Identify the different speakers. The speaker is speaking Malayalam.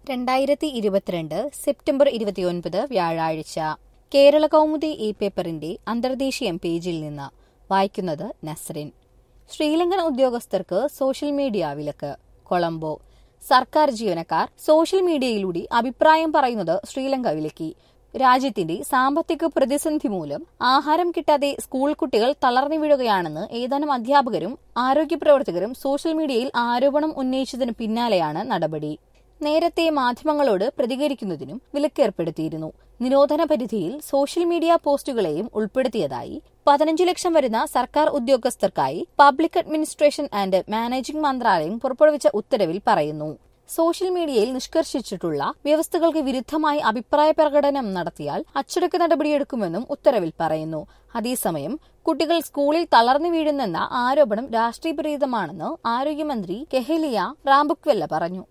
Speaker 1: രണ്ടായിരത്തി ഇരുപത്തിരണ്ട് സെപ്റ്റംബർ ഇരുപത്തിയൊൻപത് വ്യാഴാഴ്ച കേരള കൗമുദി ഇ പേപ്പറിന്റെ അന്തർദേശീയ പേജിൽ നിന്ന് വായിക്കുന്നത് നസ്രിൻ ശ്രീലങ്കൻ ഉദ്യോഗസ്ഥർക്ക് സോഷ്യൽ മീഡിയ വിലക്ക് കൊളംബോ സർക്കാർ ജീവനക്കാർ സോഷ്യൽ മീഡിയയിലൂടെ അഭിപ്രായം പറയുന്നത് ശ്രീലങ്ക വിലക്കി രാജ്യത്തിന്റെ സാമ്പത്തിക പ്രതിസന്ധി മൂലം ആഹാരം കിട്ടാതെ സ്കൂൾ കുട്ടികൾ തളർന്നു വീഴുകയാണെന്ന് ഏതാനും അധ്യാപകരും ആരോഗ്യ പ്രവർത്തകരും സോഷ്യൽ മീഡിയയിൽ ആരോപണം ഉന്നയിച്ചതിനു പിന്നാലെയാണ് നടപടി നേരത്തെ മാധ്യമങ്ങളോട് പ്രതികരിക്കുന്നതിനും വിലക്കേർപ്പെടുത്തിയിരുന്നു നിരോധന പരിധിയിൽ സോഷ്യൽ മീഡിയ പോസ്റ്റുകളെയും ഉൾപ്പെടുത്തിയതായി പതിനഞ്ചു ലക്ഷം വരുന്ന സർക്കാർ ഉദ്യോഗസ്ഥർക്കായി പബ്ലിക് അഡ്മിനിസ്ട്രേഷൻ ആൻഡ് മാനേജിംഗ് മന്ത്രാലയം പുറപ്പെടുവിച്ച ഉത്തരവിൽ പറയുന്നു സോഷ്യൽ മീഡിയയിൽ നിഷ്കർഷിച്ചിട്ടുള്ള വ്യവസ്ഥകൾക്ക് വിരുദ്ധമായി അഭിപ്രായ പ്രകടനം നടത്തിയാൽ അച്ചടക്ക നടപടിയെടുക്കുമെന്നും ഉത്തരവിൽ പറയുന്നു അതേസമയം കുട്ടികൾ സ്കൂളിൽ തളർന്നു വീഴുന്നെന്ന ആരോപണം രാഷ്ട്രീയപ്രേരിതമാണെന്ന് ആരോഗ്യമന്ത്രി കെഹലിയ റാംബുക്വെല്ല പറഞ്ഞു